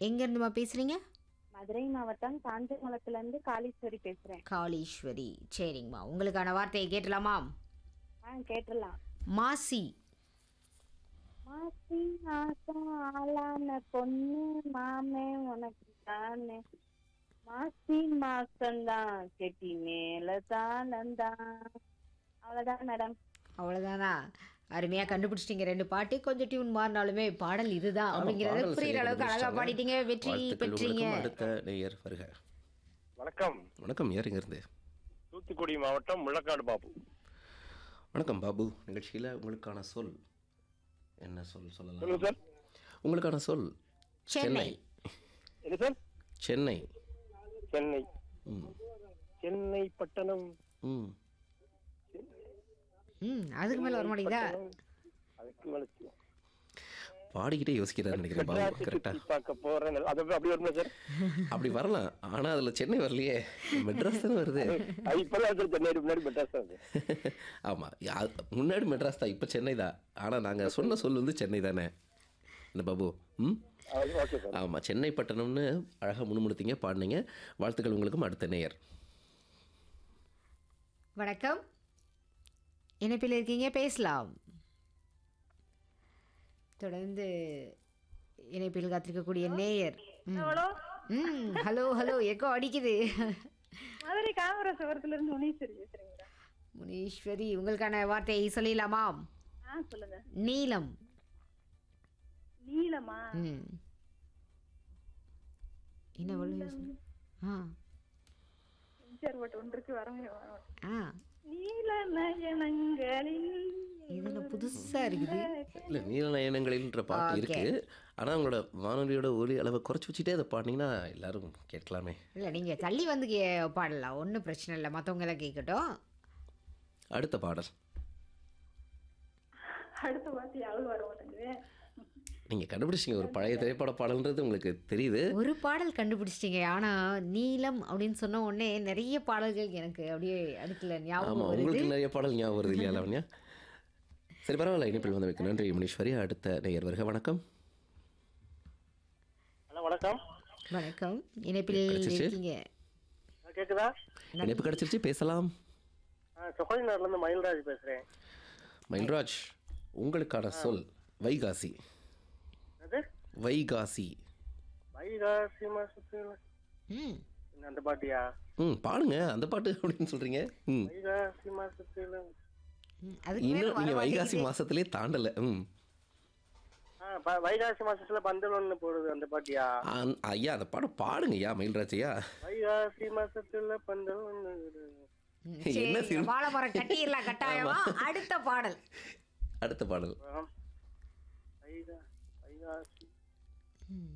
எங்கேருந்துமா பேசுகிறீங்க மதுரை மாவட்டம் காஞ்சிகுளத்துல இருந்து காளீஸ்வரி பேசுறேன் காளீஸ்வரி சரிங்கம்மா உங்களுக்கான வார்த்தையை கேட்டலாமா ஆ கேட்டுடலாம் மாசி மாசி மாசம் ஆளான பொண்ணு மாமே உனக்கு தானே மாசி மாசம்தான் கெட்டி மேல தானந்தான் அவ்வளவுதான் மேடம் அவ்வளோதானா அருமையாக கண்டுபிடிச்சிட்டீங்க ரெண்டு பாட்டு கொஞ்சம் டியூன் மாறினாலுமே பாடல் இதுதான் ஆமா, அப்படிங்கிறது பாடல் புரியுற சரியா அளவுக்கு அழகாக கண்டுபிடிச்சிட்டாங்க. பாடிட்டீங்க வெற்றி வாழ்த்துக்கள் பெற்றீங்க உங்களுக்கும் அடுத்த நேயர் வருக வணக்கம் வணக்கம் யார் இருந்து தூத்துக்குடி மாவட்டம் முள்ளக்காடு பாபு வணக்கம் பாபு நிகழ்ச்சியில் உங்களுக்கான சொல் என்ன சொல் சொல்லலாம் சொல்லுங்க சார் உங்களுக்கான சொல் சென்னை என்ன சார் சென்னை சென்னை ம் சென்னை பட்டணம் ம் ம் அதுக்கு மேலே வர மாட்டேங்குதா அதுக்கு மேல பாடிக்கிட்டே யோசிக்கிறாரு நினைக்கிறேன் பாபு மெட்ராஸை கரெக்டா சுத்தி பார்க்க போறேன் அது அப்படி வருமா சார் அப்படி வரலாம் ஆனா அதுல சென்னை வரலையே மெட்ராஸ் தானே வருது அது இப்பதான் சார் சென்னை முன்னாடி மெட்ராஸ் தான் அது ஆமா யா- முன்னாடி மெட்ராஸ் தான் இப்போ சென்னை தான் ஆனா நாங்க சொன்ன சொல் வந்து சென்னை தானே என்ன பாபு ம் ஓகே சார் ஆமா சென்னை பட்டணம்னு அழகா முணுமுணுத்தீங்க பாடினீங்க வாழ்த்துக்கள் உங்களுக்கும் அடுத்த நேயர் வணக்கம் இணைப்பில் இருக்கீங்க பேசலாம் தொடர்ந்து இணைப்பில் காத்திருக்கக்கூடிய நேயர் ம். ம் ஹலோ ஹலோ எக்கோ அடிக்குது மதுரை காமராஜ் ஓரத்துல இருந்து முனீஸ்வரி பேசுறீங்களா முனீஸ்வரி உங்களுக்கான வார்த்தையை சொல்லலாமா ஆ சொல்லுங்க நீலம் நீலமா ம் என்ன அவ்வளோ யோசனை ஆ எம்ஜிஆர் ஓட்டு ஒன்றுக்கு வரவே வர ஆ நீல நயனங்களில் இது என்ன புதுசாக இருக்குது இல்ல நீலநயனங்களில்ன்ற பாட்டு Okay. இருக்கு ஆனா உங்களோட வானொலியோட ஒலி அளவை குறைச்சி வச்சுட்டே அதை பாடினீங்கன்னா எல்லாரும் கேட்கலாமே இல்லை நீங்கள் தள்ளி வந்து கே பாடலாம் ஒன்றும் பிரச்சனை இல்லை மற்றவங்க எல்லாம் கேட்கட்டும் அடுத்த பாடல் அடுத்த வார்த்தை யாரும் வர மாட்டேங்குது நீங்க கண்டுபிடிச்சிங்க ஒரு பழைய திரைப்பட பாடல்ன்றது உங்களுக்கு தெரியுது ஒரு பாடல் கண்டுபிடிச்சிட்டீங்க ஆனால் நீலம் அப்படின்னு சொன்ன உடனே நிறைய பாடல்கள் எனக்கு அப்படியே அடுத்துல ஆமா ஞாபகம் வருது உங்களுக்கு நிறைய பாடல் ஞாபகம் வருது இல்லையா லாவண்யா சரி பரவாயில்ல இணைப்பில் வந்தமைக்கு நன்றி முனீஸ்வரி அடுத்த நேயர் வருக வணக்கம் ஹலோ வணக்கம் வணக்கம் இணைப்பில் கிடைச்சிச்சு? இருக்கீங்க ஆ, கேக்குதா இணைப்பு கிடைச்சிருச்சு பேசலாம் சொகலினார்ல இருந்து மயில்ராஜ் பேசுறேன் மயில்ராஜ் உங்களுக்கான சொல் வைகாசி அது வைகாசி வைகாசி மாசத்துல ம் என்ன அந்த பாட்டியா ம் பாடுங்க அந்த பாட்டு அப்படின்னு சொல்றீங்க ம் வைகாசி மாசத்துல ம், அதுக்கு மேல இன்னும் நீங்க வர வைகாசி மாட்டேங்குது. மாசத்திலே தாண்டல ம் ஆ, ப- வைகாசி மாசத்துல பந்தல் ஒண்ணு போடுது அந்த பாட்டியா அந்- ஐயா அந்த பாடம் பாடுங்க ஐயா மயில்ராஜ் ஐயா வைகாசி மாசத்துல பந்தல் ஒண்ணு ம், என்ன சரிங்க. சிறு- வாழை மரம் கட்டிடலாம் கட்டாயமா அடுத்த பாடல் அடுத்த பாடல் ஆம். வைகா வைகாசி ம்.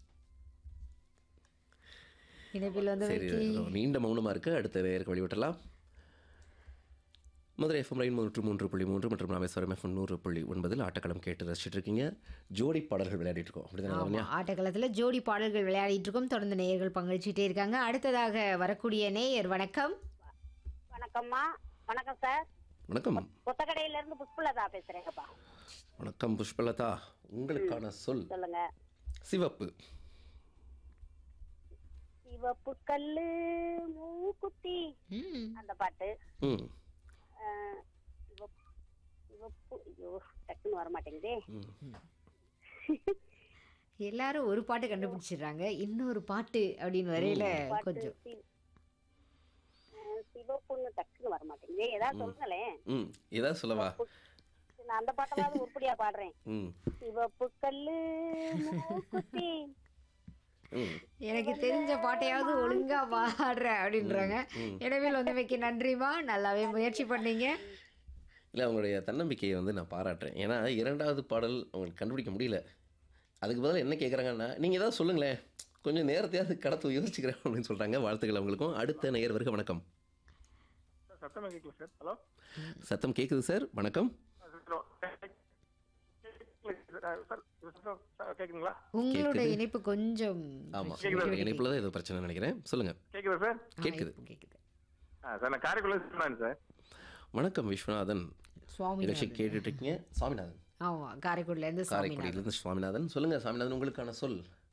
இணைப்பில் வந்து சரி நீண்ட மௌனமா இருக்கு அடுத்த நேருக்கு வழிவிட்டலாம் மதுரை எஃப்எம் ரைன் நூற்று மூன்று புள்ளி மூன்று மற்றும் ராமேஸ்வரம் எஃப்எம் நூறு புள்ளி ஒன்பதில் ஆட்டக்களம் கேட்டு ரசிச்சுட்டு இருக்கீங்க ஜோடி பாடல்கள் விளையாடிட்டு இருக்கோம் அப்படிதானே ஆமா லாவண்யா? ஆட்டக்களத்தில் ஜோடி பாடல்கள் விளையாடிட்டு இருக்கோம் தொடர்ந்து நேயர்கள் பங்களிச்சுட்டே இருக்காங்க அடுத்ததாக வரக்கூடிய நேயர் வணக்கம் வணக்கம்மா வணக்கம் சார் வணக்கம் புத்தகடையில இருந்து புஷ்பலதா பேசுறேங்கப்பா வணக்கம் புஷ்பலதா உங்களுக்கான சொல் சொல்லுங்க சிவப்பு சிவப்பு கல்லு மூக்குத்தி ம் அந்த பாட்டு ம் அஹ், சிவப்பு சிவப்பு ஐயோ டக்குன்னு வர மாட்டேங்குதே எல்லாரும் ஒரு பாட்டு கண்டுபிடிச்சிடுறாங்க இன்னொரு பாட்டு அப்படின்னு வரையில பாட்டு கொஞ்சம் சி- அஹ், சிவப்புன்னு டக்குன்னு வர மாட்டேங்குதே ஏதாவது சொல்லுங்களேன் ம் ஏதாவது சொல்லவா நான் அந்த பாட்டெல்லாம் உருப்படியா பாடுறேன் ம் சிவப்பு கல்லு மூக்குத்தி ம் எனக்கு தெரிஞ்ச பாட்டையாவது ஒழுங்கா பாடுற அப்படின்றாங்க எனவே வந்தமைக்கு நன்றிமா நல்லாவே முயற்சி பண்ணீங்க இல்லை அவங்களுடைய தன்னம்பிக்கையை வந்து நான் பாராட்டுறேன் ஏன்னா இரண்டாவது பாடல் அவங்களுக்கு கண்டுபிடிக்க முடியல அதுக்கு பதிலா என்ன கேட்குறாங்கன்னா நீங்கள் ஏதாவது சொல்லுங்களேன் கொஞ்சம் நேரத்தையாவது கடத்து யோசிச்சுக்கிறேன் அப்படின்னு சொல்கிறாங்க வாழ்த்துக்கள் அவங்களுக்கும் அடுத்த நேயர் வருக வணக்கம் சத்தமா கேட்கல சார் ஹலோ சத்தம் கேட்குது சார் வணக்கம் சார் கேக்குதுங்களா உங்களோட கேக்குது. இணைப்பு கொஞ்சம் ஆமாம் கேக்குதா? இணைப்பில் தான் ஏதோ பிரச்சனை நினைக்கிறேன் சொல்லுங்கள் கேக்குதா சார் ஆ, கேட்குது இப்போ கேக்குது ஆ சார் நான் காரைக்குள்ள சொன்னேன் சார் வணக்கம் விஸ்வநாதன் நிகழ்ச்சி சுவாமிநாதன் கேட்டுட்டு இருக்கீங்க சுவாமிநாதன் ஆமா காரைக்குடில இருந்து சுவாமிநாதன் காரைக்குடியிலேருந்து சுவாமிநாதன் சொல்லுங்கள் சுவாமிநாதன் உங்களுக்கான சொல்